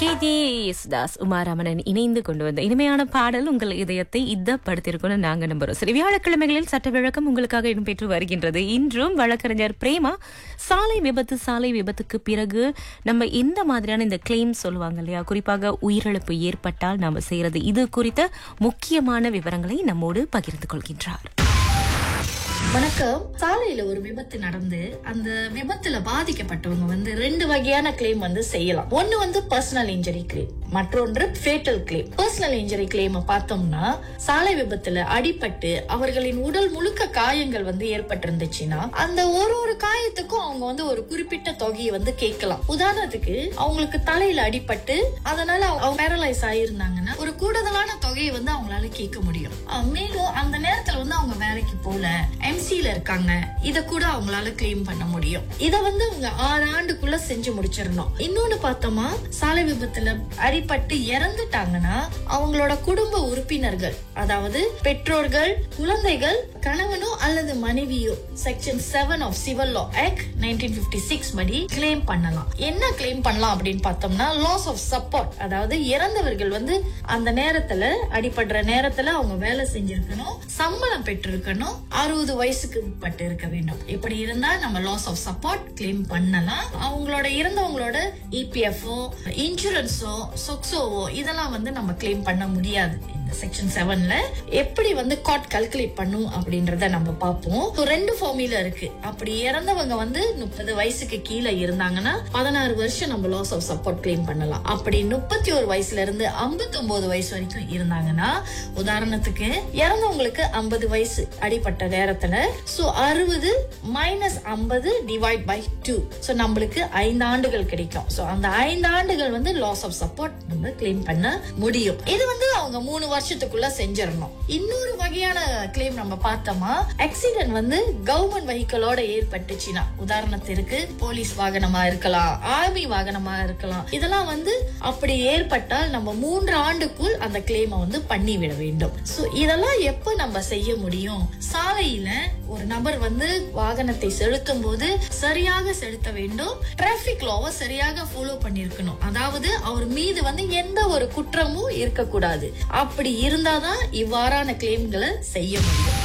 K J Yesudas உமாராமணன் இணைந்து கொண்டு வந்த இனிமையான பாடல் உங்கள் இதயத்தை இதப்படுத்திருக்கும்னு நாங்க நம்புறோம் சரி வியாழக்கிழமைகளில் சட்ட விளக்கம் உங்களுக்காக இடம்பெற்று வருகின்றது இன்றும் வழக்கறிஞர் பிரேமா சாலை விபத்து சாலை விபத்துக்கு பிறகு நம்ம இந்த மாதிரியான இந்த கிளைம் சொல்லுவாங்க இல்லையா குறிப்பாக உயிரிழப்பு ஏற்பட்டால் நாம செய்யறது இது குறித்த முக்கியமான விவரங்களை நம்மோடு பகிர்ந்து கொள்கின்றார் வணக்கம் சாலையில ஒரு விபத்து நடந்து அந்த விபத்துல பாதிக்கப்பட்டவங்க வந்து ரெண்டு வகையான கிளைம் வந்து செய்யலாம் ஒன்னு வந்து பர்சனல் இன்ஜரி கிளைம் மற்றொன்று fatal claim personal injury claim பார்த்தோம்னா சாலை விபத்துல அடிபட்டு அவர்களின் உடல் முழுக்க காயங்கள் வந்து ஏற்பட்டிருந்துச்சுன்னா அந்த ஒரு ஒரு காயத்துக்கும் அவங்க வந்து ஒரு குறிப்பிட்ட தொகையை வந்து கேட்கலாம் உதாரணத்துக்கு அவங்களுக்கு தலையில அடிபட்டு அதனால அவங்க பேரலைஸ் ஆயிருந்தாங்கன்னா ஒரு கூடுதலான தொகையை வந்து அவங்களால கேட்க முடியும் அஹ் மேலும் அந்த நேரத்துல வந்து அவங்க வேலைக்கு போல எம்சில இருக்காங்க இத கூட அவங்களால கிளைம் பண்ண முடியும் இத வந்து அவங்க ஆறு ஆண்டுக்குள்ள செஞ்சு முடிச்சிடணும் இன்னொன்னு பார்த்தோமா சாலை விபத்துல அடிபட்டு இறந்துட்டாங்கன்னா அவங்களோட குடும்ப உறுப்பினர்கள் அதாவது பெற்றோர்கள் குழந்தைகள் கணவனோ அல்லது மனைவியோ section seven of civil law act nineteen fifty six படி கிளைம் பண்ணலாம் என்ன கிளைம் பண்ணலாம் அப்படின்னு பார்த்தோம்னா லாஸ் ஆஃப் சப்போர்ட் அதாவது இறந்தவர்கள் வந்து அந்த நேரத்துல அடிபடுற நேரத்துல அவங்க வேலை செஞ்சிருக்கணும் சம்பளம் பெற்றிருக்கணும் அறுபது வயசுக்கு உட்பட்டு இருக்க வேண்டும் இப்படி இருந்தா நம்ம லாஸ் ஆஃப் சப்போர்ட் கிளைம் பண்ணலாம் அவங்களோட இறந்தவங்களோட இபிஎஃப்ஓ இன்சூரன்ஸோ சொக்ஸோவோ இதெல்லாம் வந்து நம்ம கிளைம் பண்ண முடியாது இந்த செக்ஷன் செவன்ல எப்படி வந்து காட் கல்குலேட் பண்ணும் அப்படின்றத நம்ம பார்ப்போம் So, ரெண்டு ஃபார்முலா இருக்கு அப்படி இறந்தவங்க வந்து முப்பது வயசுக்கு கீழே இருந்தாங்கன்னா பதினாறு வருஷம் நம்ம லாஸ் ஆஃப் சப்போர்ட் கிளைம் பண்ணலாம் அப்படி முப்பத்தி ஒரு வயசுல இருந்து 59 வயசு வரைக்கும் இருந்தாங்கன்னா உதாரணத்துக்கு இறந்தவங்களுக்கு 50 வயசு அடிப்பட்ட நேரத்துல சோ அறுபது மைனஸ் ஐம்பது டிவைட் பை டூ சோ நம்மளுக்கு ஐந்து ஆண்டுகள் கிடைக்கும் சோ அந்த ஐந்து ஆண்டுகள் வந்து லாஸ் ஆஃப் சப்போர்ட் நம்ம கிளைம் பண்ண முடியும் இது வந்து அவங்க மூணு வருஷத்துக்குள்ள செஞ்சிடணும் இன்னொரு வகையான கிளைம் நம்ம பார்த்தோமா ஆக்சிடென்ட் வந்து கவர்மெண்ட் வெஹிக்கிளோட ஏற்பட்டுச்சுன்னா உதாரணத்திற்கு போலீஸ் வாகனமா இருக்கலாம் ஆர்மி வாகனமா இருக்கலாம் இதெல்லாம் வந்து அப்படி ஏற்பட்டால் நம்ம மூன்று ஆண்டுக்குள் அந்த கிளைமை வந்து பண்ணிவிட வேண்டும் சோ இதெல்லாம் எப்ப நம்ம செய்ய முடியும் சாலையில ஒரு நபர் வந்து வாகனத்தை செலுத்தும் போது சரியாக செலுத்த வேண்டும் டிராபிக் லாவை சரியாக ஃபாலோ பண்ணிருக்கணும் அதாவது அவர் மீது வந்து எந்த ஒரு குற்றமும் இருக்கக்கூடாது அப்படி இருந்தாதான் இவ்வாறான கிளைம்களை செய்ய முடியும்